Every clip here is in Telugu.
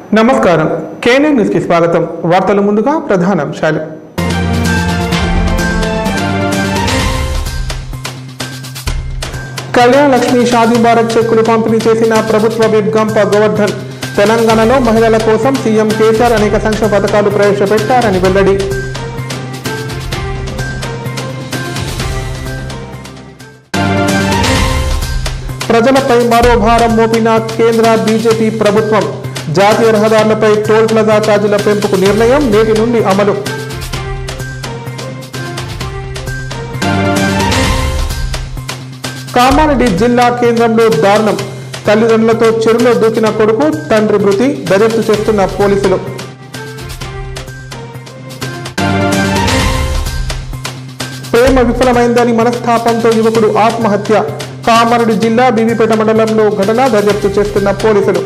నమస్కారం కేనే న్యూస్ కి స్వాగతం వార్తలు ముందుగా ప్రధానాంశాలు కళ్యాణ లక్ష్మి షాదీ భారత్ చెక్కులు పంపిణీ చేసిన ప్రభుత్వ విప్ గంప గోవర్ధన్ తెలంగాణలో మహిళల కోసం సీఎం కేసీఆర్ అనేక సంక్షేమ పథకాలు ప్రవేశపెట్టారని వెల్లడి ప్రజలపై మరో భారం మోపిన కేంద్ర బీజేపీ ప్రభుత్వం జాతీయ రహదారులపై టోల్ ప్లాజా ఛార్జీల పెంపుకు నిర్ణయం నేటి నుండి అమలు కామారెడ్డి జిల్లా కేంద్రంలో దారుణం తల్లిదండ్రులతో చెరువులో దూకిన కొడుకు తండ్రి మృతి దర్యాప్తు చేస్తున్న పోలీసులు ప్రేమ విఫలమైందని మనస్తాపంతో యువకుడు ఆత్మహత్య కామారెడ్డి జిల్లా బీవీపేట మండలంలో ఘటన దర్యాప్తు చేస్తున్న పోలీసులు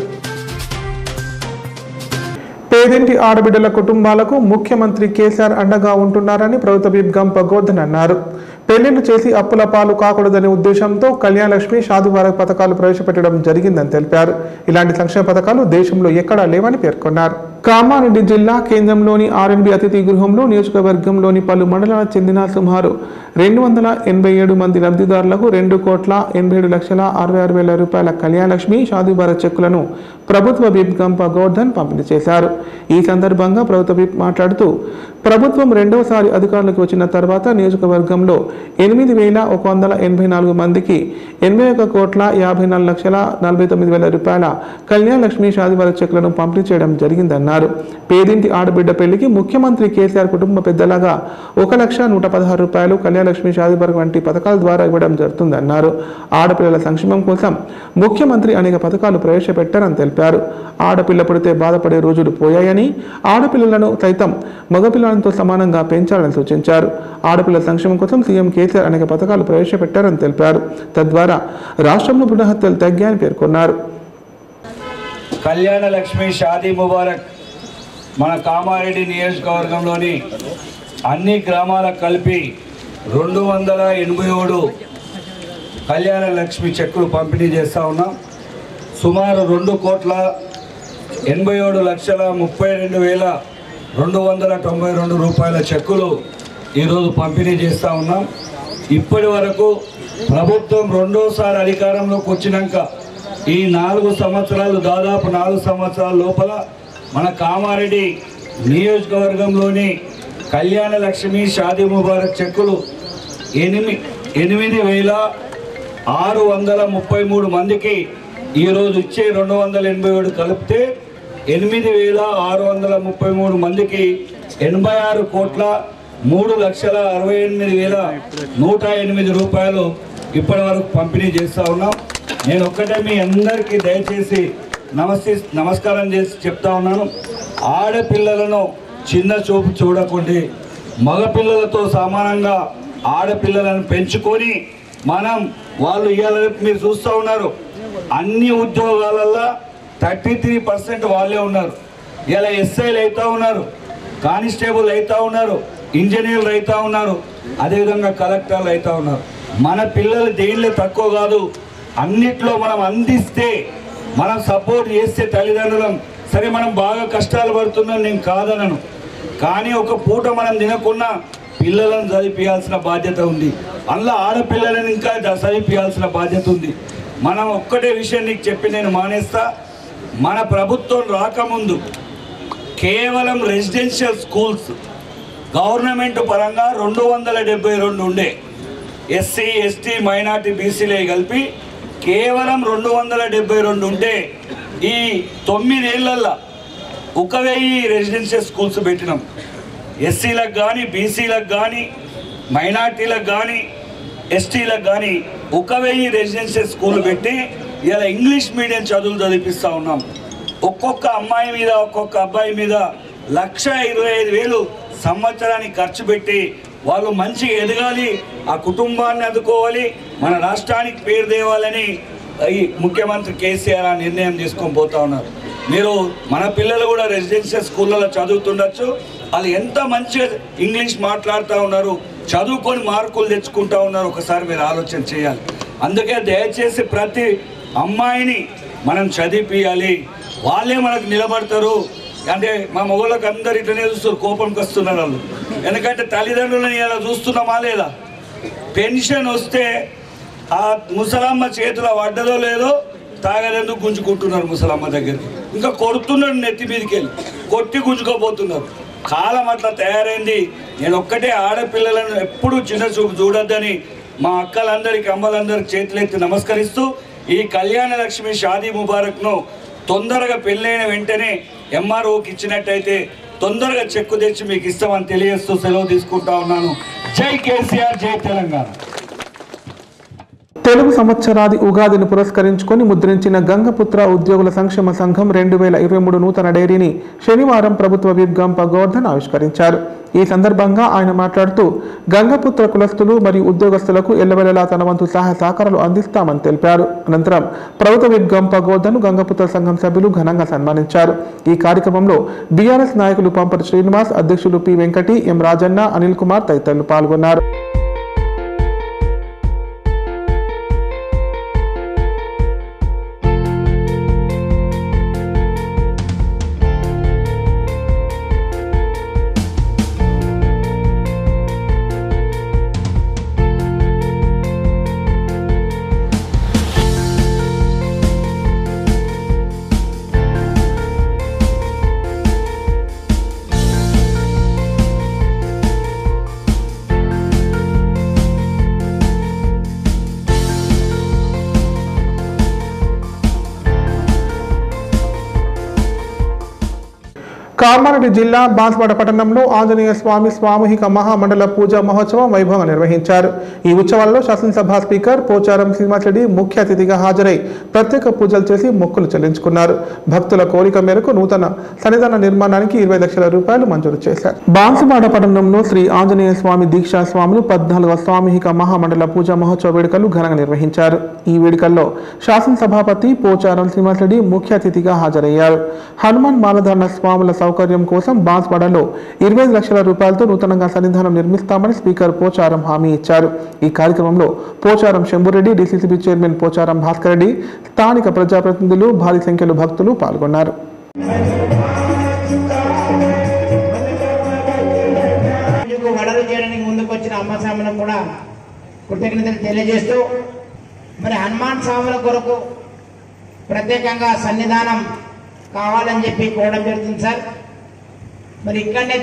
పేదింటి ఆడబిడ్డల కుటుంబాలకు ముఖ్యమంత్రి కేసీఆర్ అండగా ఉంటున్నారని ప్రభుత్వ విప్ గంప గోర్ధన్ అన్నారు పెళ్లిళ్లు చేసి అప్పుల పాలు కాకూడదనే ఉద్దేశంతో కళ్యాణ లక్ష్మి షాదువార పథకాలు ప్రవేశపెట్టడం జరిగిందని తెలిపారు ఇలాంటి సంక్షేమ పథకాలు దేశంలో ఎక్కడా లేవని పేర్కొన్నారు కామారెడ్డి జిల్లా కేంద్రంలోని ఆర్ఎన్బి అతిథి గృహంలో నియోజకవర్గంలోని పలు మండలాలకు చెందిన సుమారు రెండు వందల ఎనభై ఏడు మంది లబ్ధిదారులకు రెండు కోట్ల ఎనభై ఏడు లక్షల అరవై ఆరు వేల రూపాయల కళ్యాణ లక్ష్మి షాదీ భారత్ చెక్కులను ప్రభుత్వ విప్ గంప గోవర్ధన్ పంపిణీ చేశారు ఈ సందర్భంగా ప్రభుత్వ విప్ మాట్లాడుతూ ప్రభుత్వం రెండవసారి అధికారులకు వచ్చిన తర్వాత నియోజకవర్గంలో ఎనిమిది వేల ఒక వందల ఎనభై నాలుగు మందికి ఎనభై ఒక కోట్ల యాభై నాలుగు లక్షల నలభై తొమ్మిది వేల రూపాయల కళ్యాణ లక్ష్మి షాదీ భారత్ చెక్కులను పంపిణీ చేయడం జరిగిందన్నారు పేదింటి ఆడబిడ్డ పెళ్లికి ముఖ్యమంత్రి కేసీఆర్ కుటుంబ పెద్దలాగా ఒక లక్ష నూట పదహారు రూపాయలు కళ్యాణ లక్ష్మి షాదీ భారత్ వంటి పథకాల ద్వారా ఇవ్వడం జరుగుతుందన్నారు ఆడపిల్లల సంక్షేమం కోసం ముఖ్యమంత్రి అనేక పథకాలు ప్రవేశపెట్టారని తెలిపారు ఆడపిల్ల పుడితే బాధపడే రోజులు పోయాయని ఆడపిల్లలను సైతం మగపిల్లలతో సమానంగా పెంచాలని సూచించారు ఆడపిల్లల సంక్షేమం కోసం సీఎం కేసీఆర్ అనేక పథకాలు ప్రవేశపెట్టారని తెలిపారు తద్వారా రాష్ట్రంలో భ్రూణహత్యలు తగ్గాయని పేర్కొన్నారు కళ్యాణ లక్ష్మి షాదీ ముబారక్ మన కామారెడ్డి నియోజకవర్గంలోని అన్ని గ్రామాలకు కలిపి రెండు వందల ఎనభై ఏడు కళ్యాణ లక్ష్మి చెక్కులు పంపిణీ చేస్తూ ఉన్నాం సుమారు రెండు కోట్ల ఎనభై ఏడు లక్షల ముప్పై రెండు వేల రెండు వందల తొంభై రెండు రూపాయల చెక్కులు ఈరోజు పంపిణీ చేస్తూ ఉన్నాం ఇప్పటి వరకు ప్రభుత్వం రెండోసారి అధికారంలోకి వచ్చినాక ఈ నాలుగు సంవత్సరాలు దాదాపు నాలుగు సంవత్సరాల లోపల మన కామారెడ్డి నియోజకవర్గంలోని కళ్యాణ లక్ష్మి షాదీ ముబారక్ చెక్కులు ఎనిమి ఎనిమిది వేల ఆరు వందల ముప్పై మూడు మందికి ఈరోజు ఇచ్చే రెండు వందల ఎనభై ఏడు కలిపితే ఎనిమిది వేల ఆరు వందల ముప్పై మూడు మందికి ఎనభై ఆరు కోట్ల మూడు లక్షల అరవై ఎనిమిది వేల నూట ఎనిమిది రూపాయలు ఇప్పటి వరకు పంపిణీ చేస్తూ ఉన్నాం నేను ఒక్కటే మీ అందరికీ దయచేసి నమస్తే నమస్కారం చేసి చెప్తా ఉన్నాను ఆడపిల్లలను చిన్న చూపు చూడకండి మగపిల్లలతో సమానంగా ఆడపిల్లలను పెంచుకొని మనం వాళ్ళు ఇవాళ రేపు మీరు చూస్తూ ఉన్నారు అన్ని ఉద్యోగాలల్లో థర్టీ త్రీ పర్సెంట్ వాళ్ళే ఉన్నారు ఇలా ఎస్ఐలు అవుతూ ఉన్నారు కానిస్టేబుల్ అవుతూ ఉన్నారు ఇంజనీర్లు అవుతూ ఉన్నారు అదేవిధంగా కలెక్టర్లు అవుతూ ఉన్నారు మన పిల్లలు దేనిలో తక్కువ కాదు అన్నిట్లో మనం అందిస్తే మనం సపోర్ట్ చేస్తే తల్లిదండ్రులం సరే మనం బాగా కష్టాలు పడుతున్నాం నేను కాదనను కానీ ఒక పూట మనం తినకున్నా పిల్లలను చదివించాల్సిన బాధ్యత ఉంది అందులో ఆడపిల్లలను ఇంకా ద- చదివించాల్సిన బాధ్యత ఉంది మనం ఒక్కటే విషయం నీకు చెప్పి నేను మానేస్తా మన ప్రభుత్వం రాకముందు కేవలం రెసిడెన్షియల్ స్కూల్స్ గవర్నమెంట్ పరంగా రెండు వందల డెబ్బై రెండు ఉండే ఎస్సీ ఎస్టీ మైనార్టీ బీసీలే కలిపి కేవలం రెండు వందల డెబ్బై రెండు ఉంటే ఈ తొమ్మిదేళ్లల్లో ఒక వెయ్యి రెసిడెన్షియల్ స్కూల్స్ పెట్టినాం ఎస్సీలకు కానీ బీసీలకు కానీ మైనార్టీలకు కానీ ఎస్టీలకు కానీ ఒక వెయ్యి రెసిడెన్షియల్ స్కూల్ పెట్టి ఇలా ఇంగ్లీష్ మీడియం చదువులు చదివిపిస్తూ ఉన్నాం ఒక్కొక్క అమ్మాయి మీద ఒక్కొక్క అబ్బాయి మీద లక్ష ఇరవై ఐదు వేలు సంవత్సరానికి ఖర్చు పెట్టి వాళ్ళు మంచిగా ఎదగాలి ఆ కుటుంబాన్ని అదుకోవాలి మన రాష్ట్రానికి పేరు తేవాలని ఈ ముఖ్యమంత్రి కేసీఆర్ ఆ నిర్ణయం తీసుకొని పోతా ఉన్నారు మీరు మన పిల్లలు కూడా రెసిడెన్షియల్ స్కూళ్ళలో చదువుతుండొచ్చు వాళ్ళు ఎంత మంచిగా ఇంగ్లీష్ మాట్లాడుతూ ఉన్నారు చదువుకొని మార్కులు తెచ్చుకుంటా ఉన్నారు ఒకసారి మీరు ఆలోచన చేయాలి అందుకే దయచేసి ప్రతి అమ్మాయిని మనం చదివిపియాలి వాళ్ళే మనకు నిలబడతారు అంటే మా మొగోళ్ళకి అందరు ఇట్లనే చూస్తారు కోపంకి వస్తున్నారు వాళ్ళు ఎందుకంటే తల్లిదండ్రులని ఇలా చూస్తున్నామా లేదా పెన్షన్ వస్తే ఆ ముసలమ్మ చేతిలో పడ్డదో లేదో తాగలేందుకు గుంజుకుంటున్నారు ముసలమ్మ దగ్గరికి ఇంకా కొడుతున్నాడు నెత్తి మీదకి వెళ్ళి కొట్టి గుంజుకోపోతున్నారు కాలం అట్లా తయారైంది నేను ఒక్కటే ఆడపిల్లలను ఎప్పుడూ చిన్న చూపు చూడొద్దని మా అక్కలందరికీ అమ్మలందరికీ చేతులెత్తి నమస్కరిస్తూ ఈ కళ్యాణ లక్ష్మి షాదీ ముబారక్ను తొందరగా పెళ్ళైన వెంటనే ఎంఆర్ఓకి ఇచ్చినట్టయితే తొందరగా చెక్కు తెచ్చి మీకు ఇస్తామని తెలియజేస్తూ సెలవు తీసుకుంటా ఉన్నాను జై కేసీఆర్ జై తెలంగాణ తెలుగు సంవత్సరాది ఉగాదిని పురస్కరించుకొని ముద్రించిన గంగపుత్ర ఉద్యోగుల సంక్షేమ సంఘం రెండు వేల ఇరవై మూడు నూతన డైరీని శనివారం ప్రభుత్వ విప్ గంప గోవర్ధన్ ఆవిష్కరించారు ఈ సందర్భంగా ఆయన మాట్లాడుతూ గంగపుత్ర కులస్తులు మరియు ఉద్యోగస్తులకు ఎల్లవెల్లలా తన వంతు సహాయ సహకారాలు అందిస్తామని తెలిపారు అనంతరం ప్రభుత్వ విప్ గంప గోవర్ధన్ గంగపుత్ర సంఘం సభ్యులు ఘనంగా సన్మానించారు ఈ కార్యక్రమంలో బీఆర్ఎస్ నాయకులు పంపటి శ్రీనివాస్ అధ్యక్షులు పి వెంకటి ఎం రాజన్న అనిల్ కుమార్ తదితరులు పాల్గొన్నారు కామారెడ్డి జిల్లా బాన్స్వాడ పట్టణంలో ఆంజనేయ స్వామి సామూహిక మహామండల పూజా మహోత్సవం వైభవంగా నిర్వహించారు ఈ ఉత్సవాలలో శాసనసభ స్పీకర్ పోచారం శ్రీనివాసరెడ్డి ముఖ్య అతిథిగా హాజరై ప్రత్యేక పూజలు చేసి మొక్కులు చెల్లించుకున్నారు భక్తుల కోరిక మేరకు నూతన సన్నిధాన నిర్మాణానికి ఇరవై లక్షల రూపాయలు మంజూరు చేశారు బాన్సువాడ పట్టణంలో శ్రీ ఆంజనేయ స్వామి దీక్షా స్వాములు పద్నాలుగవ సామూహిక మహామండల పూజా మహోత్సవ వేడుకలు ఘనంగా నిర్వహించారు ఈ వేడుకల్లో శాసనసభాపతి పోచారం శ్రీనివాసరెడ్డి ముఖ్య అతిథిగా హాజరయ్యారు హనుమాన్ మాలధారణ స్వాముల సౌకర్యం కోసం బాన్స్వాడలో ఇరవై లక్షల రూపాయలతో నూతనంగా సన్నిధానం నిర్మిస్తామని స్పీకర్ పోచారం హామీ ఇచ్చారు ఈ కార్యక్రమంలో పోచారం శంభురెడ్డి డీసీసీబీ చైర్మన్ పోచారం భాస్కర్ రెడ్డి స్థానిక ప్రజాప్రతినిధులు భారీ సంఖ్యలో భక్తులు పాల్గొన్నారు పూజకు వడలు చేయడానికి ముందుకు వచ్చిన అమ్మ స్వాములకు కూడా కృతజ్ఞతలు తెలియజేస్తూ మరి హనుమాన్ స్వాముల కొరకు ప్రత్యేకంగా సన్నిధానం కావాలని చెప్పి కోవడం జరుగుతుంది సార్ మరి ఇక్కడనే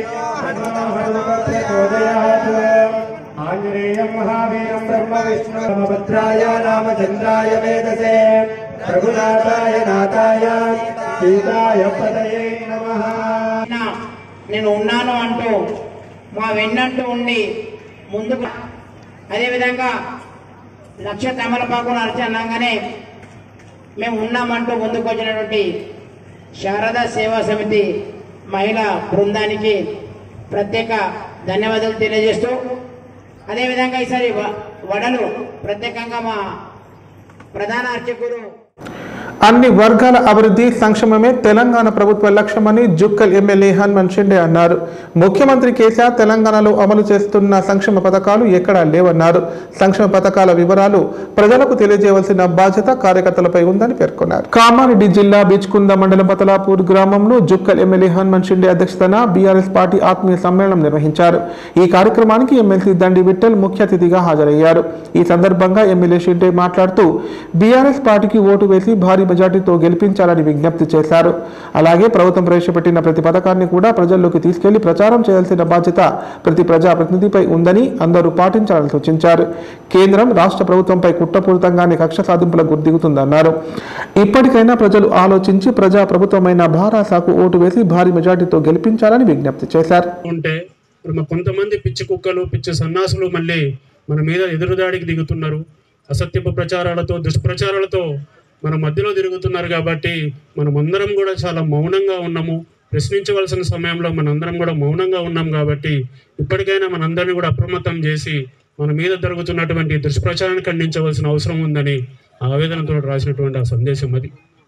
ఆంజనేయం మహావీరం బ్రహ్మ విష్ణు భద్రాయ రామచంద్రాయ వేదసే రఘునాథాయ నాథాయ సీతాయ పదయే నమః నా నేను ఉన్నాను అంటూ మా వెన్నంటూ ఉండి ముందుకు అదేవిధంగా లక్ష తమలపాకులు అర్చనంగానే మేము ఉన్నామంటూ ముందుకు వచ్చినటువంటి శారదా సేవా సమితి మహిళా బృందానికి ప్రత్యేక ధన్యవాదాలు తెలియజేస్తూ అదేవిధంగా ఈసారి వ- వడలు ప్రత్యేకంగా మా ప్రధాన అర్చకులు అన్ని వర్గాల అభివృద్ధి సంక్షేమమే తెలంగాణ ప్రభుత్వ లక్ష్యమని జుక్కల్ ఎమ్మెల్యే హనుమంత్ షిండే అన్నారు ముఖ్యమంత్రి కేసీఆర్ తెలంగాణలో అమలు చేస్తున్న సంక్షేమ పథకాలు ఎక్కడా లేవన్నారు సంక్షేమ పథకాల వివరాలు ప్రజలకు తెలియజేయవలసిన బాధ్యత కార్యకర్తలపై ఉందని పేర్కొన్నారు కామారెడ్డి జిల్లా బీచ్కుంద మండలం పతలాపూర్ గ్రామంలో జుక్కల్ ఎమ్మెల్యే హనుమంత్ షిండే అధ్యక్షతన బీఆర్ఎస్ పార్టీ ఆత్మీయ సమ్మేళనం నిర్వహించారు ఈ కార్యక్రమానికి ఎమ్మెల్సీ దండి విఠల్ ముఖ్య అతిథిగా హాజరయ్యారు ఈ సందర్భంగా ఎమ్మెల్యే షిండే మాట్లాడుతూ బీఆర్ఎస్ పార్టీకి ఓటు వేసి భారీ మెజార్టీతో గెలిపించాలని విజ్ఞప్తి చేశారు అలాగే ప్రభుత్వం ప్రవేశపెట్టిన ప్రతి పథకాన్ని కూడా ప్రజల్లోకి తీసుకెళ్లి ప్రచారం చేయాల్సిన బాధ్యత ప్రతి ప్రజాప్రతినిధిపై ఉందని అందరూ పాటించాలని సూచించారు కేంద్రం రాష్ట్ర ప్రభుత్వంపై కుట్రపూరితంగానే కక్ష సాధింపులకు గుర్దిగుతుందన్నారు ఇప్పటికైనా ప్రజలు ఆలోచించి ప్రజా ప్రభుత్వమైన భారాసాకు ఓటు వేసి భారీ మెజార్టీతో గెలిపించాలని విజ్ఞప్తి చేశారు ఉంటే మరి మా కొంతమంది పిచ్చి కుక్కలు పిచ్చి సన్నాసులు మళ్ళీ మన మీద ఎదురుదాడికి దిగుతున్నారు అసత్యపు ప్రచారాలతో దుష్ప్రచారాలతో మన మధ్యలో తిరుగుతున్నారు కాబట్టి మనం అందరం కూడా చాలా మౌనంగా ఉన్నాము ప్రశ్నించవలసిన సమయంలో మనందరం కూడా మౌనంగా ఉన్నాం కాబట్టి ఇప్పటికైనా మనందరినీ కూడా అప్రమత్తం చేసి మన మీద జరుగుతున్నటువంటి దుష్ప్రచారాన్ని ఖండించవలసిన అవసరం ఉందని ఆవేదనతో రాసినటువంటి ఆ సందేశం అది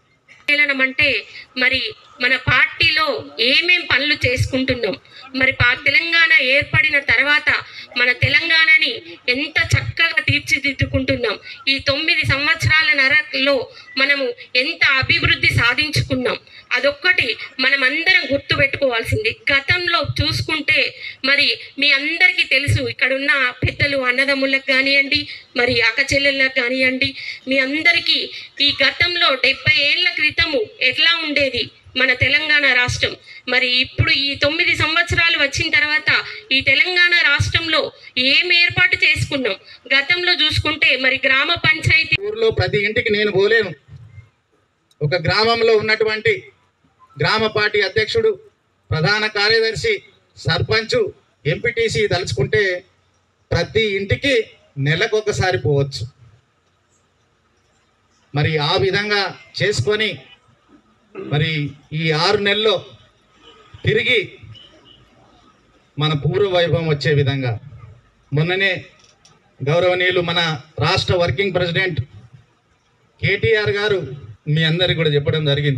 సమ్మేళనం అంటే మరి మన పార్టీలో ఏమేం పనులు చేసుకుంటున్నాం మరి పా తెలంగాణ ఏర్పడిన తర్వాత మన తెలంగాణని ఎంత చక్కగా తీర్చిదిద్దుకుంటున్నాం ఈ తొమ్మిది సంవత్సరాల నరలో మనము ఎంత అభివృద్ధి సాధించుకున్నాం అదొక్కటి మనం అందరం గుర్తు పెట్టుకోవాల్సింది గతంలో చూసుకుంటే మరి మీ అందరికీ తెలుసు ఇక్కడున్న పెద్దలు అన్నదమ్ములకు కానివ్వండి మరి అక్క చెల్లెళ్ళకు కానివ్వండి మీ అందరికీ ఈ గతంలో డెబ్బై ఏళ్ల క్రితము ఎట్లా ఉండేది మన తెలంగాణ రాష్ట్రం మరి ఇప్పుడు ఈ తొమ్మిది సంవత్సరాలు వచ్చిన తర్వాత ఈ తెలంగాణ రాష్ట్రంలో ఏం ఏర్పాటు చేసుకున్నాం గతంలో చూసుకుంటే మరి గ్రామ పంచాయతీ ఊర్లో ప్రతి ఇంటికి నేను పోలేను ఒక గ్రామంలో ఉన్నటువంటి గ్రామ పార్టీ అధ్యక్షుడు ప్రధాన కార్యదర్శి సర్పంచ్ ఎంపీటీసీ తలుచుకుంటే ప్రతి ఇంటికి నెలకొకసారి పోవచ్చు మరి ఆ విధంగా చేసుకొని మరి ఈ ఆరు నెలల్లో తిరిగి మన పూర్వ వైభవం వచ్చే విధంగా మొన్ననే గౌరవనీయులు మన రాష్ట్ర వర్కింగ్ ప్రెసిడెంట్ కేటీఆర్ గారు మీ అందరికి కూడా చెప్పడం జరిగింది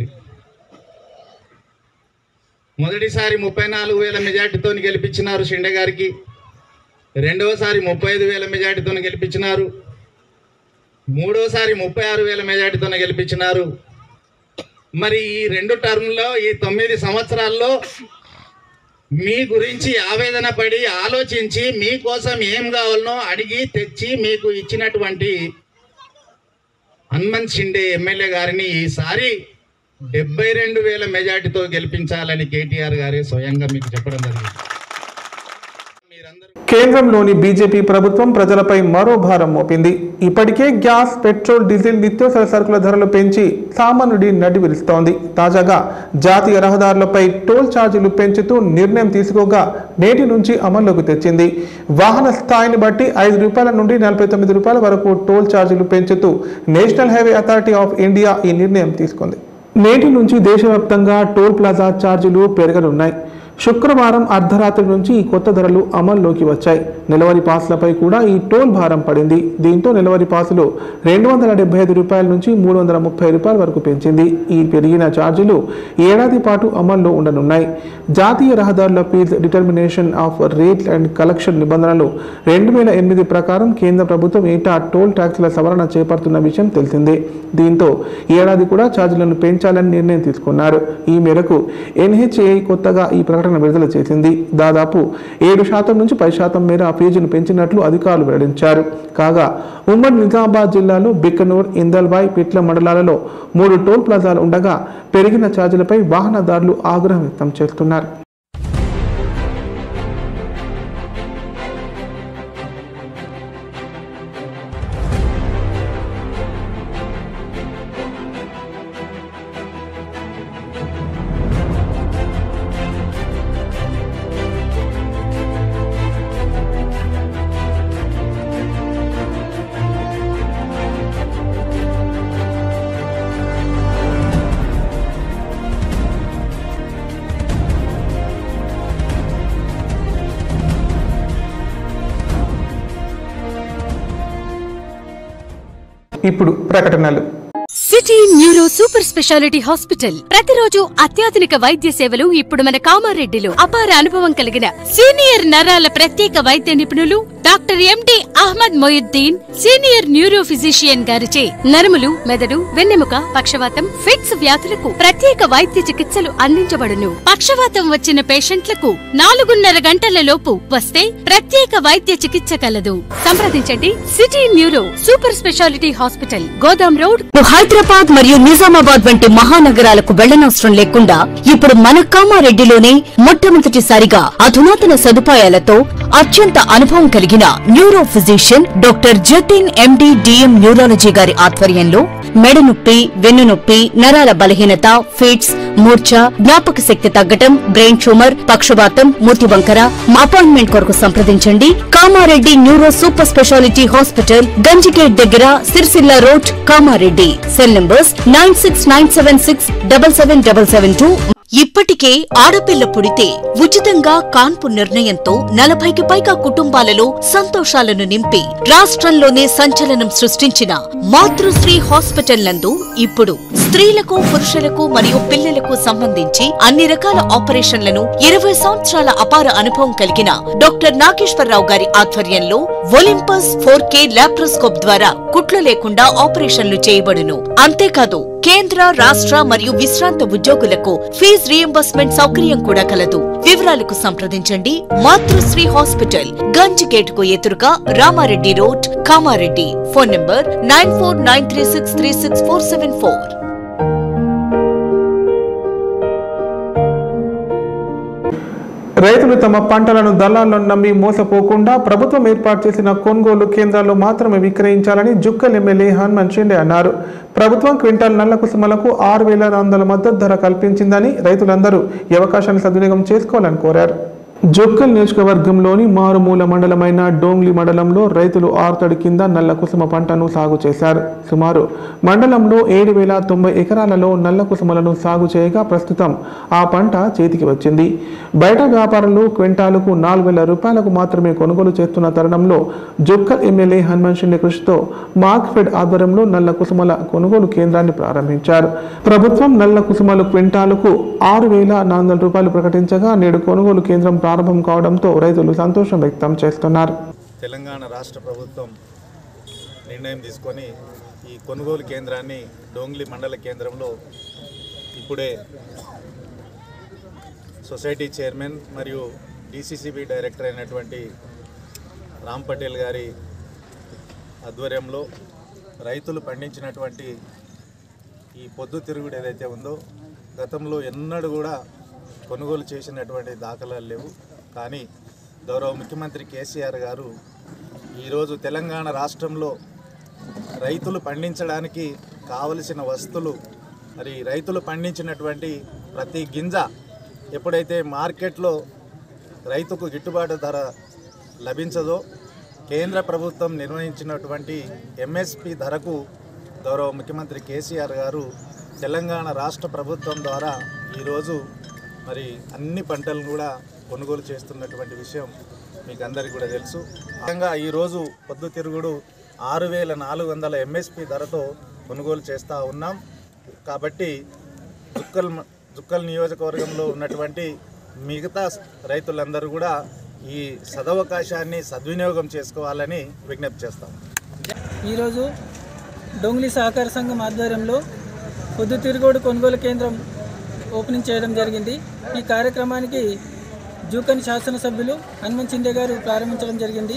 మొదటిసారి ముప్పై నాలుగు వేల మెజార్టీతో గెలిపించినారు షిండే గారికి రెండవసారి ముప్పై ఐదు వేల మెజార్టీతో గెలిపించినారు మూడోసారి ముప్పై ఆరు వేల మెజార్టీతో గెలిపించినారు మరి ఈ రెండు టర్మ్లో ఈ తొమ్మిది సంవత్సరాల్లో మీ గురించి ఆవేదన పడి ఆలోచించి మీకోసం ఏం కావాలనో అడిగి తెచ్చి మీకు ఇచ్చినటువంటి హనుమంత్ షిండే ఎమ్మెల్యే గారిని ఈసారి డెబ్బై రెండు వేల మెజార్టీతో గెలిపించాలని కేటీఆర్ గారే స్వయంగా మీకు చెప్పడం జరిగింది మీరందరూ కేంద్రంలోని బీజేపీ ప్రభుత్వం ప్రజలపై మరో భారం మోపింది ఇప్పటికే గ్యాస్ పెట్రోల్ డీజిల్ నిత్యావసర సరుకుల ధరలు పెంచి సామాన్యుడి నడి విరుస్తోంది తాజాగా జాతీయ రహదారులపై టోల్ ఛార్జీలు పెంచుతూ నిర్ణయం తీసుకోగా నేటి నుంచి అమల్లోకి తెచ్చింది వాహన స్థాయిని బట్టి ఐదు రూపాయల నుండి నలభై తొమ్మిది రూపాయల వరకు టోల్ ఛార్జీలు పెంచుతూ National Highway Authority of India ఈ నిర్ణయం తీసుకుంది నేటి నుంచి దేశవ్యాప్తంగా టోల్ ప్లాజా ఛార్జీలు పెరగనున్నాయి శుక్రవారం అర్ధరాత్రి నుంచి ఈ కొత్త ధరలు అమల్లోకి వచ్చాయి నెలవారీ పాస్లపై కూడా ఈ టోల్ భారం పడింది దీంతో నెలవారీ పాసులు రెండు వందల డెబ్బై ఐదు రూపాయల నుంచి మూడు వందల ముప్పై రూపాయల వరకు పెంచింది ఈ పెరిగిన ఛార్జీలు ఏడాది పాటు అమల్లో ఉండనున్నాయి జాతీయ రహదారుల fee determination of rate and collection నిబంధనలు రెండు వేల ఎనిమిది ప్రకారం కేంద్ర ప్రభుత్వం ఏటా టోల్ ట్యాక్సుల సవరణ చేపడుతున్న విషయం తెలిసిందే దీంతో ఈ ఏడాది కూడా ఛార్జీలను పెంచాలని నిర్ణయం తీసుకున్నారు ఈ మేరకు ఎన్హెచ్ఏ కొత్తగా ఈ ప్రకటన విడుదల చేసింది దాదాపు ఏడు శాతం నుంచి పది శాతం మేర ఆ ఫీజును పెంచినట్లు అధికారులు వెల్లడించారు కాగా ఉమ్మడి నిజామాబాద్ జిల్లాలో బిక్కనూర్ ఇందల్బాయ్ పిట్ల మండలాలలో మూడు టోల్ ప్లాజాలు ఉండగా పెరిగిన ఛార్జీలపై వాహనదారులు ఆగ్రహం వ్యక్తం చేస్తున్నారు ఇప్పుడు ప్రకటనలు city neuro super speciality hospital ప్రతిరోజు అత్యాధునిక వైద్య సేవలు ఇప్పుడు మన కామారెడ్డిలో అపార అనుభవం కలిగిన సీనియర్ నరాల ప్రత్యేక వైద్య నిపుణులు doctor MD Ahmed Moinuddin senior neuro physician గారిచే నరములు మెదడు వెన్నెముక పక్షవాతం ఫిట్స్ వ్యాధులకు ప్రత్యేక వైద్య చికిత్సలు అందించబడును పక్షవాతం వచ్చిన పేషెంట్లకు నాలుగున్నర గంటల లోపు వస్తే ప్రత్యేక వైద్య చికిత్స కలదు సంప్రదించండి city neuro super speciality hospital గోదాం రోడ్ హైదరాబాద్ మరియు నిజామాబాద్ వంటి మహానగరాలకు వెళ్లనవసరం లేకుండా ఇప్పుడు మన కామారెడ్డిలోనే మొట్టమొదటిసారిగా అధునాతన సదుపాయాలతో అత్యంత అనుభవం కలిగిన neuro physician doctor Jatin MD DM neurology గారి ఆధ్వర్యంలో మెడ నొప్పి వెన్ను నొప్పి నరాల బలహీనత ఫిట్స్ మూర్ఛ జ్ఞాపక శక్తి తగ్గటం బ్రెయిన్ ట్యూమర్ పక్షవాతం మూతి వంకర అపాయింట్మెంట్ కొరకు సంప్రదించండి Kamareddy neuro super speciality hospital గంజిగేట్ దగ్గర Sircilla road Kamareddy cell numbers nine six nine seven six double seven double seven two ఇప్పటికే ఆడపిల్ల పుడితే ఉచితంగా కాన్పు నిర్ణయంతో నలభైకి పైగా కుటుంబాలలో సంతోషాలను నింపి రాష్ట్రంలోనే సంచలనం సృష్టించిన మాతృశ్రీ హాస్పిటల్ నందు ఇప్పుడు స్త్రీలకు పురుషులకు మరియు పిల్లలకు సంబంధించి అన్ని రకాల ఆపరేషన్లను ఇరవై సంవత్సరాల అపార అనుభవం కలిగిన డాక్టర్ నాగేశ్వరరావు గారి ఆధ్వర్యంలో ఒలింపస్ ఫోర్ కే లాప్రోస్కోప్ ద్వారా కుట్లు లేకుండా ఆపరేషన్లు చేయబడును అంతేకాదు కేంద్ర రాష్ట్ర మరియు విశ్రాంత ఉద్యోగులకు ఫీజ్ రియంబర్స్మెంట్ సౌకర్యం కూడా కలదు వివరాలకు సంప్రదించండి మాతృశ్రీ హాస్పిటల్ గంజ్ గేట్ కు ఎదురుగా Ramareddy road Kamareddy phone number nine four nine three six three six four seven four రైతులు తమ పంటలను దళాలను నమ్మి మోసపోకుండా ప్రభుత్వం ఏర్పాటు చేసిన కొనుగోలు కేంద్రాల్లో మాత్రమే విక్రయించాలని జుక్కల్ ఎమ్మెల్యే హనుమంత్ షిండే అన్నారు ప్రభుత్వం క్వింటాల్ నల్ల కుసుమలకు ఆరు వేల వందల మద్దతు ధర కల్పించిందని రైతులందరూ ఈ అవకాశాన్ని సద్వినియోగం చేసుకోవాలని కోరారు జొక్కల్ నియోజకవర్గంలోని మారుమూల మండలమైన డోంగ్లి మండలంలో రైతులు ఆరుతడి కింద నల్ల కుసుమ పంటను సాగు చేశారు సుమారు మండలంలో ఏడు వేల తొంభై ఎకరాలలో నల్ల కుసుమలను సాగు చేయగా ప్రస్తుతం ఆ పంట చేతికి వచ్చింది బయట వ్యాపారులు క్వింటాలకు నాలుగు వేల రూపాయలకు మాత్రమే కొనుగోలు చేస్తున్న తరుణంలో జొక్కల్ ఎమ్మెల్యే హనుమంత్ షిండే కృషితో మార్క్ఫెడ్ ఆధ్వర్యంలో నల్ల కుసుమల కొనుగోలు కేంద్రాన్ని ప్రారంభించారు ప్రభుత్వం నల్ల కుసుమలు క్వింటాలకు ఆరు వేల నాలుగు వందల రూపాయలు ప్రకటించగా నేడు కొనుగోలు కేంద్రం ప్రారంభం కావడంతో రైతులు సంతోషం వ్యక్తం చేస్తున్నారు తెలంగాణ రాష్ట్ర ప్రభుత్వం నిర్ణయం తీసుకొని ఈ కొనుగోలు కేంద్రాన్ని డోంగ్లి మండల కేంద్రంలో ఇప్పుడే సొసైటీ చైర్మన్ మరియు డిసిసిబి డైరెక్టర్ అయినటువంటి రామ్ పటేల్ గారి ఆధ్వర్యంలో రైతులు పండించినటువంటి ఈ పొద్దు తిరుగుడు ఏదైతే ఉందో గతంలో ఎన్నడూ కూడా కొనుగోలు చేసినటువంటి దాఖలాలు లేవు కానీ గౌరవ ముఖ్యమంత్రి కేసీఆర్ గారు ఈరోజు తెలంగాణ రాష్ట్రంలో రైతులు పండించడానికి కావలసిన వస్తువులు మరి రైతులు పండించినటువంటి ప్రతి గింజ ఎప్పుడైతే మార్కెట్లో రైతుకు గిట్టుబాటు ధర లభించదో కేంద్ర ప్రభుత్వం నిర్ణయించినటువంటి ఎంఎస్పి ధరకు గౌరవ ముఖ్యమంత్రి కేసీఆర్ గారు తెలంగాణ రాష్ట్ర ప్రభుత్వం ద్వారా ఈరోజు మరి అన్ని పంటలను కూడా కొనుగోలు చేస్తున్నటువంటి విషయం మీకు అందరికీ కూడా తెలుసు ముఖ్యంగా ఈరోజు పొద్దుతిరుగుడు ఆరు వేల నాలుగు వందల ఎంఎస్పి ధరతో కొనుగోలు చేస్తూ ఉన్నాం కాబట్టి జుక్కల్ మ- జుక్కల్ నియోజకవర్గంలో ఉన్నటువంటి మిగతా రైతులందరూ కూడా ఈ సదవకాశాన్ని సద్వినియోగం చేసుకోవాలని విజ్ఞప్తి చేస్తాం ఈరోజు డొంగ్లీ సహకార సంఘం ఆధ్వర్యంలో పొద్దుతిరుగుడు కొనుగోలు కేంద్రం ఓపెనింగ్ చేయడం జరిగింది ఈ కార్యక్రమానికి జూకన్ శాసనసభ్యులు హనుమంత్ సిండే గారు ప్రారంభించడం జరిగింది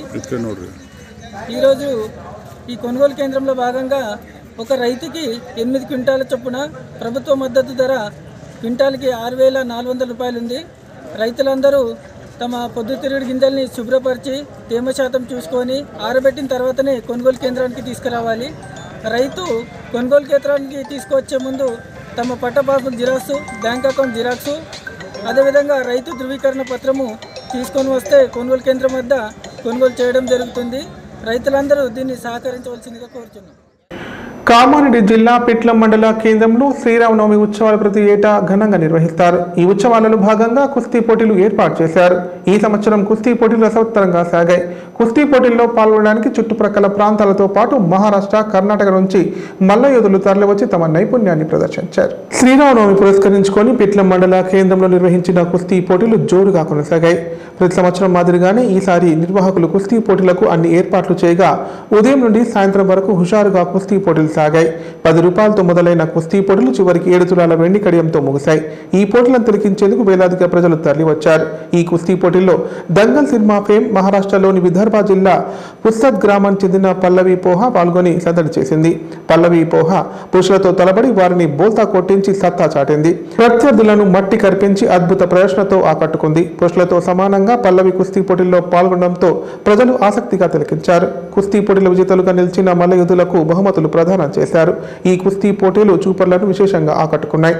ఈరోజు ఈ కొనుగోలు కేంద్రంలో భాగంగా ఒక రైతుకి ఎనిమిది క్వింటాల చొప్పున ప్రభుత్వ మద్దతు ధర క్వింటాల్కి ఆరు వేల నాలుగు వందల రూపాయలు ఉంది రైతులందరూ తమ పొద్దుతిరుగుడు గింజల్ని శుభ్రపరిచి తేమ శాతం చూసుకొని ఆరబెట్టిన తర్వాతనే కొనుగోలు కేంద్రానికి తీసుకురావాలి రైతు కొనుగోలు కేంద్రానికి తీసుకొచ్చే ముందు తమ పట్ట passbook xerox bank account xerox అదేవిధంగా రైతు ధృవీకరణ పత్రము తీసుకొని వస్తే కొనుగోలు కేంద్రం వద్ద కొనుగోలు చేయడం జరుగుతుంది రైతులందరూ దీన్ని సహకరించవలసిందిగా కోరుతున్నాం కామారెడ్డి జిల్లా పిట్లం మండల కేంద్రంలో శ్రీరామనవమి ఉత్సవాలు ప్రతి ఏటా ఘనంగా నిర్వహిస్తారు ఈ ఉత్సవాలలో భాగంగా కుస్తీ పోటీలు ఏర్పాటు చేశారు ఈ సంవత్సరం కుస్తీ పోటీలు రసవత్తరంగా సాగాయి కుస్తీ పోటీల్లో పాల్గొనడానికి చుట్టుప్రక్కల ప్రాంతాలతో పాటు మహారాష్ట్ర కర్ణాటక నుంచి మల్ల యోధులు తరలివచ్చి తమ నైపుణ్యాన్ని ప్రదర్శించారు శ్రీరామనవమి పురస్కరించుకొని పిట్లం మండల కేంద్రంలో నిర్వహించిన కుస్తీ పోటీలు జోరుగా కొనసాగాయి ప్రతి సంవత్సరం మాదిరిగానే ఈసారి నిర్వాహకులు కుస్తీ పోటీలకు అన్ని ఏర్పాట్లు చేయగా ఉదయం నుండి సాయంత్రం వరకు హుషారుగా కుస్తీ పోటీలు సాగాయి పది రూపాయలతో మొదలైన కుస్తీ పోటీలు చివరికి ఏడు తులాల వెండి కడియంతో ముగిశాయి ఈ పోటీలను తిలకించేందుకు వేలాదిగా ప్రజలు తరలివచ్చారు ఈ కుస్తీ పోటీల్లో దంగల్ సినిమా ఫేమ్ మహారాష్ట్రలోని విదర్భ జిల్లా పుస్తద్ గ్రామానికి చెందిన పల్లవి పోహ పాల్గొని సందడి చేసింది పల్లవి పోహ పురుషులతో తలబడి వారిని బోల్తా కొట్టించి సత్తా చాటింది ప్రత్యర్థులను మట్టి కరిపించి అద్భుత ప్రదర్శనతో ఆకట్టుకుంది పురుషులతో సమానంగా పల్లవి కుస్తీ పోటీల్లో పాల్గొనడంతో ప్రజలు ఆసక్తిగా తిలకించారు కుస్తీ పోటీల విజేతలుగా నిలిచిన మల్లయుధులకు బహుమతులు ప్రదానం చేశారు ఈ కుస్తీ పోటీలు చూపర్లను విశేషంగా ఆకట్టుకున్నాయి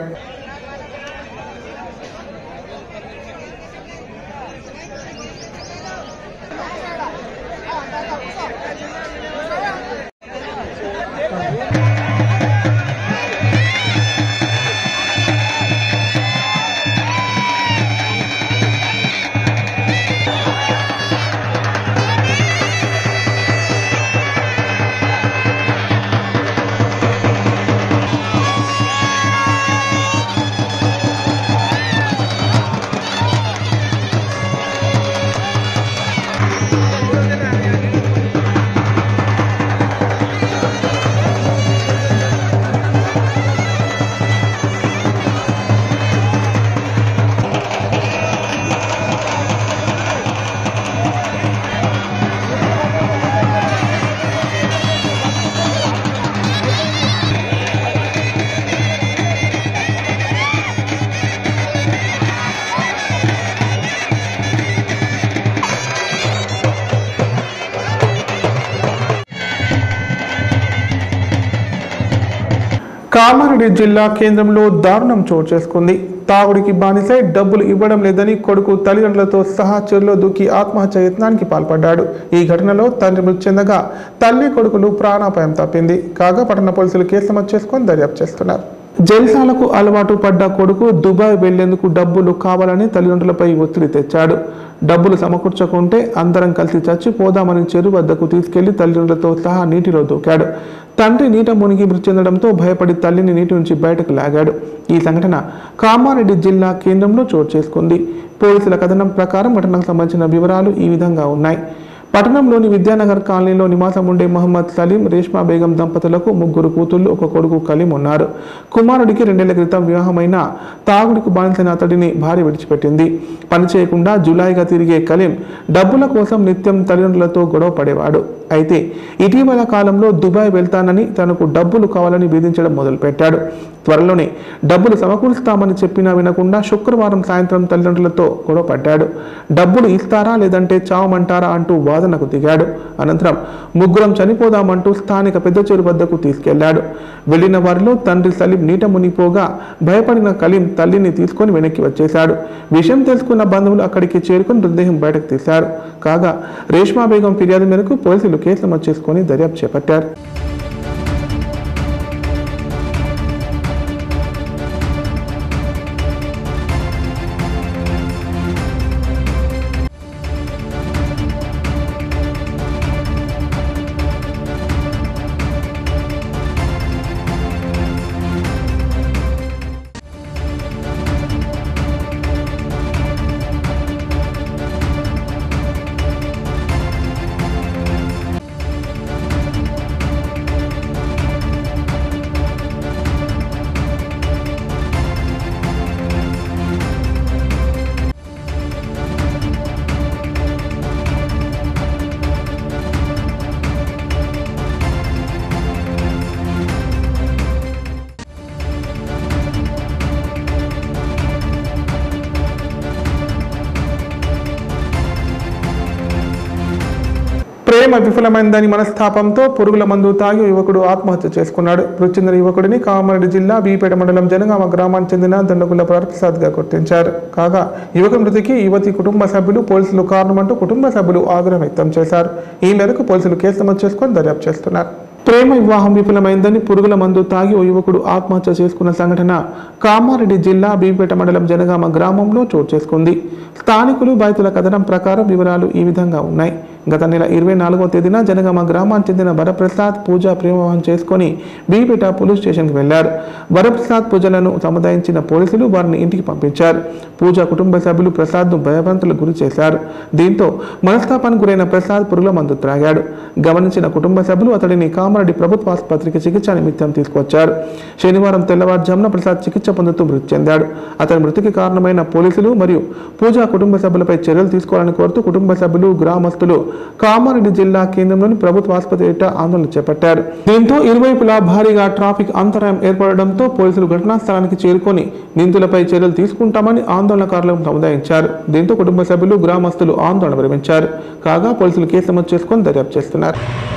కామారెడ్డి జిల్లా కేంద్రంలో దారుణం చోటు చేసుకుంది తాగుడికి బానిసై డబ్బులు ఇవ్వడం లేదని కొడుకు తల్లిదండ్రులతో సహా చెరులో దూకి ఆత్మహత్య యత్నానికి పాల్పడ్డాడు ఈ ఘటనలో తండ్రి మృతి చెందగా తల్లి కొడుకులు ప్రాణాపాయం తప్పింది కాగా పట్టణ పోలీసులు కేసు నమోదు చేసుకొని దర్యాప్తు చేస్తున్నారు జల్సాలకు అలవాటు పడ్డ కొడుకు దుబాయ్ వెళ్లేందుకు డబ్బులు కావాలని తల్లిదండ్రులపై ఒత్తిడి తెచ్చాడు డబ్బులు సమకూర్చకుంటే అందరం కలిసి చచ్చిపోదామని చెరువు వద్దకు తీసుకెళ్లి తల్లిదండ్రులతో సహా నీటిలో దూకాడు తండ్రి నీట మునిగి మృతి చెందడంతో భయపడి తల్లిని నీటి నుంచి బయటకు లాగాడు ఈ సంఘటన కామారెడ్డి జిల్లా కేంద్రంలో చోటు చేసుకుంది పోలీసుల కథనం ప్రకారం ఘటనకు సంబంధించిన వివరాలు ఈ విధంగా ఉన్నాయి పట్టణంలోని విద్యానగర్ కాలనీలో నివాసం ఉండే మహమ్మద్ సలీం రేష్మా బేగం దంపతులకు ముగ్గురు కూతుళ్లు ఒక కొడుకు కలీం ఉన్నారు కుమారుడికి రెండేళ్ల క్రితం వివాహమైన తాగుడికి బానిసైన అతడిని భార్య విడిచిపెట్టింది పని చేయకుండా జులాయిగా తిరిగే కలీం డబ్బుల కోసం నిత్యం తల్లిదండ్రులతో గొడవ పడేవాడు అయితే ఇటీవల కాలంలో దుబాయ్ వెళ్తానని తనకు డబ్బులు కావాలని వేధించడం మొదలుపెట్టాడు త్వరలోనే డబ్బులు సమకూరుస్తామని చెప్పినా వినకుండా శుక్రవారం సాయంత్రం తల్లిదండ్రులతో గొడవ పడ్డాడు డబ్బులు ఇస్తారా లేదంటే చావమంటారా అంటూ వాదనకు దిగాడు అనంతరం ముగ్గురం చనిపోదామంటూ స్థానిక పెద్ద చెరువు వద్దకు తీసుకెళ్లాడు వెళ్లిన వారిలో తండ్రి సలీం నీట మునిగిపోగా భయపడిన కలీం తల్లిని తీసుకొని వెనక్కి వచ్చేశాడు విషయం తెలుసుకున్న బంధువులు అక్కడికి చేరుకుని మృతదేహం బయటకు తీశారు కాగా రేష్మా బేగం ఫిర్యాదు మేరకు పోలీసులు కేసు నమోదు చేసుకొని దర్యాప్తు చేపట్టారు ప్రేమ విఫలమైందని మనస్తాపంతో పురుగుల మందు తాగి యువకుడు ఆత్మహత్య చేసుకున్నాడు మృతి చెందిన యువకుడిని కామారెడ్డి జిల్లా బీపేట మండలం జనగామ గ్రామానికి చెందిన దండగుల ప్రసాద్ గా గుర్తించారు కాగా యువకుడి మృతికి యువతి కుటుంబ సభ్యులు పోలీసులు కారణమంటూ కుటుంబ సభ్యులు ఆగ్రహం వ్యక్తం చేశారు ఈ మేరకు పోలీసులు కేసు నమోదు చేసుకొని దర్యాప్తు చేస్తున్నారు ప్రేమ వివాహం విఫలమైందని పురుగుల మందు తాగి ఓ యువకుడు ఆత్మహత్య చేసుకున్న సంఘటన కామారెడ్డి జిల్లా బీపేట మండలం జనగామ గ్రామంలో చోటు చేసుకుంది స్థానికులు బాధితుల కథనం ప్రకారం వివరాలు ఈ విధంగా ఉన్నాయి గత నెల ఇరవై నాలుగవ తేదీన జనగామ గ్రామానికి చెందిన వరప్రసాద్ పూజ ప్రేమవివాహం చేసుకుని బీపేట పోలీస్ స్టేషన్కి వెళ్లారు వరప్రసాద్ పూజలను సముదాయించిన పోలీసులు వారిని ఇంటికి పంపించారు పూజ కుటుంబ సభ్యులు ప్రసాద్ను భయభ్రాంతులకు గురి చేశారు దీంతో మనస్తాపానికి గురైన ప్రసాద్ పురుగుల మందు త్రాగాడు గమనించిన కుటుంబ సభ్యులు అతడిని కామారెడ్డి ప్రభుత్వ ఆసుపత్రికి చికిత్స నిమిత్తం తీసుకొచ్చారు శనివారం తెల్లవారుజామున ప్రసాద్ చికిత్స పొందుతూ మృతి చెందాడు అతని మృతికి కారణమైన పోలీసులు మరియు పూజా కుటుంబ సభ్యులపై చర్యలు తీసుకోవాలని కోరుతూ కుటుంబ సభ్యులు గ్రామస్తులు కామారెడ్డి జిల్లా కేంద్రంలోని ప్రభుత్వ ఆసుపత్రి ఎదుట ఆందోళన చేపట్టారు దీంతో ఇరువైపులా భారీగా ట్రాఫిక్ అంతరాయం ఏర్పడడంతో పోలీసులు ఘటనా స్థలానికి చేరుకొని నిందితులపై చర్యలు తీసుకుంటామని ఆందోళనకారులను సముదాయించారు దీంతో కుటుంబ సభ్యులు గ్రామస్తులు ఆందోళన విరమించారు కాగా పోలీసులు కేసు నమోదు చేసుకొని దర్యాప్తు చేస్తున్నారు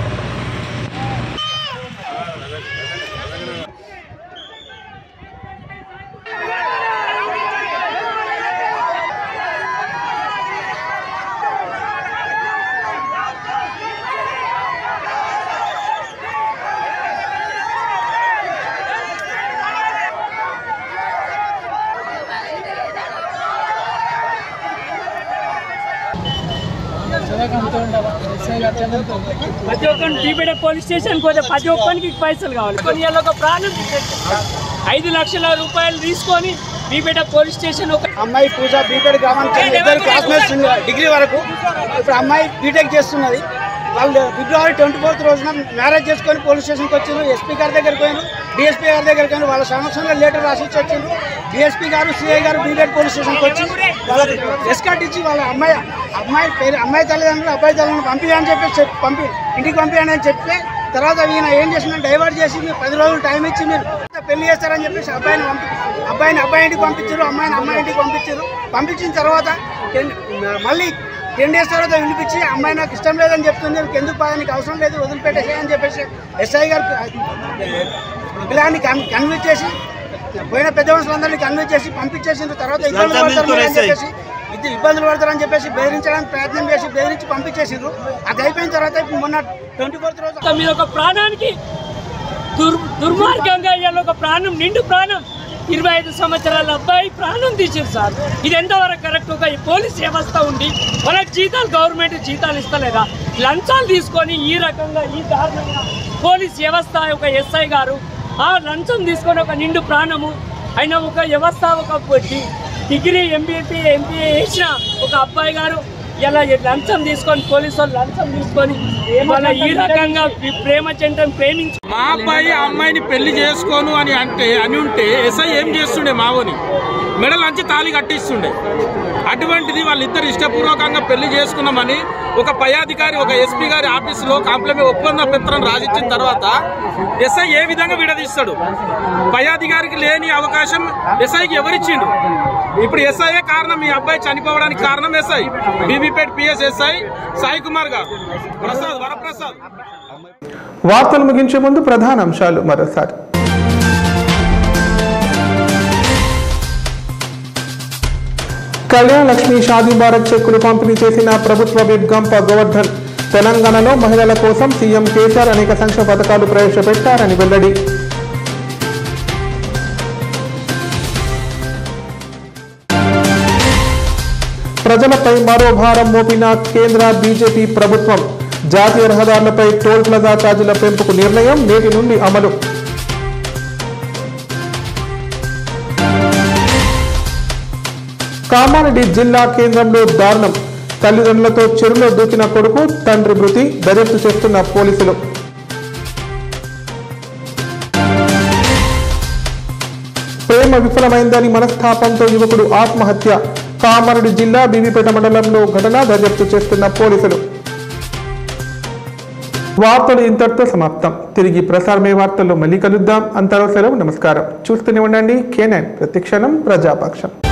ప్రతి ఒక్కరిని టీపీడ పోలీస్ స్టేషన్ పోతే ప్రతి ఒక్కరికి పైసలు కావాలి కొన్ని ఏళ్ళ ఒక ప్రాణం తీసేస్తారు. ఐదు లక్షల రూపాయలు తీసుకొని బీపేట పోలీస్ స్టేషన్ ఒక అమ్మాయి పూజ బీటెక్ గ్రామానికి చెందిన ఇద్దరు క్లాస్మేట్స్ ఉన్నారు, డిగ్రీ వరకు ఇప్పుడు అమ్మాయి బీటెక్ చేస్తున్నది వాళ్ళు ఫిబ్రవరి ట్వంటీ ఫోర్త్ రోజున మ్యారేజ్ చేసుకొని పోలీస్ స్టేషన్కి వచ్చిండ్రు ఎస్పీ గారి దగ్గరికి పోయినారు డిఎస్పీ గారి దగ్గరికి పోయినారు వాళ్ళ సమక్షంలో లెటర్ రాసి ఇచ్చి వచ్చిండ్రు డిఎస్పీ గారు సిఐ గారు బీటెక్ పోలీస్ స్టేషన్కి వచ్చి వాళ్ళకి ఎస్కాట్ ఇచ్చి వాళ్ళ అమ్మాయి అమ్మాయి పేరు అమ్మాయి తల్లిదండ్రులు అబ్బాయి తల్లిదండ్రులు పంపి అని చెప్పి చెప్పి పంపి ఇంటికి పంపించండి అని చెప్తే తర్వాత ఈయన ఏం చేసిన డైవర్ట్ చేసి మీరు పది రోజులు టైం ఇచ్చి మీరు పెళ్లి చేస్తారని చెప్పేసి అబ్బాయిని పంపి అబ్బాయిని అబ్బాయి ఇంటికి పంపించారు అమ్మాయిని అమ్మాయి ఇంటికి పంపించారు పంపించిన తర్వాత టెన్- మళ్ళీ టెన్ డేస్ తర్వాత వినిపించి అమ్మాయి నాకు ఇష్టం లేదని చెప్తుంది నీకు ఎందుకు పా నీకు అవసరం లేదు వదిలిపెట్టేసే అని చెప్పేసి ఎస్ఐ గారు పిల్లాన్ని కన్విన్స్ చేసి పోయిన పెద్ద మనుషులందరినీ కన్విన్స్ చేసి పంపించేసిన తర్వాత ఇబ్బందులు పడతారు మీరు అని చెప్పేసి ఇది ఇబ్బందులు పడతారని చెప్పేసి బెదిరించడానికి ప్రయత్నం చేసి బెదిరించి పంపించేసిండ్రు అది అయిపోయిన తర్వాత ఇప్పుడు మొన్న ట్వంటీ ఫోర్త్ రోజు మీరు ఒక ప్రాణానికి దుర్ దుర్మార్గంగా ఇవాళ ఒక ప్రాణం నిండు ప్రాణం ఇరవై ఐదు సంవత్సరాల అబ్బాయి ప్రాణం తీసారు సార్ ఇది ఎంతవరకు కరెక్ట్ ఒక ఈ పోలీస్ వ్యవస్థ ఉండి మనకు జీతాలు గవర్నమెంట్ జీతాలు ఇస్తలేదా లంచాలు తీసుకొని ఈ రకంగా ఈ దారుణంగా పోలీస్ వ్యవస్థ ఒక ఎస్ఐ గారు ఆ లంచం తీసుకొని ఒక నిండు ప్రాణము అయినా ఒక వ్యవస్థ ఒక డి- డిగ్రీ ఎంబీపీ ఎంబీఏ వేసిన ఒక అబ్బాయి గారు ఇలా లంచం తీసుకొని పోలీసు వాళ్ళు లంచం తీసుకొని వాళ్ళ ఈ రకంగా ప్రేమ చెంటం ప్రేమించి మా అబ్బాయి ఆ అమ్మాయిని పెళ్లి చేసుకోను అని అంటే అని ఉంటే ఎస్ఐ ఏం చేస్తుండే మావోని మెడలంచి తాళి కట్టిస్తుండే అటువంటిది వాళ్ళిద్దరు ఇష్టపూర్వకంగా పెళ్లి చేసుకున్నామని ఒక పై అధికారి ఒక ఎస్పీ గారి ఆఫీసులో కాంప్లిమెంట్ ఒప్పంద పత్రం రాసిచ్చిన తర్వాత ఎస్ఐ ఏ విధంగా విడదీస్తాడు పై అధికారికి లేని అవకాశం ఎస్ఐకి ఎవరిచ్చిండు ఇప్పుడు ఎస్ఐఏ కారణం మీ అబ్బాయి చనిపోవడానికి కారణం SI Bibipet PS SI Sai Kumar గారు ప్రసాద్ వరప్రసాద్ వార్తలు ముగించే ముందు ప్రధాన అంశాలు మరోసారి కళ్యాణ లక్ష్మి షాదీ ముబారక్ చెక్కులు పంపిణీ చేసిన ప్రభుత్వ విప్ గంప గోవర్ధన్ తెలంగాణలో మహిళల కోసం సీఎం కేసీఆర్ అనేక సంక్షేమ పథకాలు ప్రవేశపెట్టారని వెల్లడి ప్రజలపై మరో భారం మోపిన కేంద్ర బీజేపీ ప్రభుత్వం జాతీయ రహదారులపై టోల్ ప్లాజా ఛార్జీల పెంపుకు నిర్ణయం నేటి నుండి అమలు కామారెడ్డి జిల్లా కేంద్రంలో దారుణం తల్లిదండ్రులతో చెరువులో దూకిన కొడుకు తండ్రి మృతి దర్యాప్తు చేస్తున్న పోలీసులు ప్రేమ విఫలమైందని మనస్తాపంతో యువకుడు ఆత్మహత్య కామారెడ్డి జిల్లా బీబీపేట మండలంలో ఘటన దర్యాప్తు చేస్తున్న పోలీసులు వార్తలు ఇంతటితో సమాప్తం తిరిగి ప్రసారమే వార్తల్లో మళ్ళీ కలుద్దాం అంతలో సెలవు నమస్కారం చూస్తూనే ఉండండి కే నైన్ ప్రతిక్షణం ప్రజాపక్షం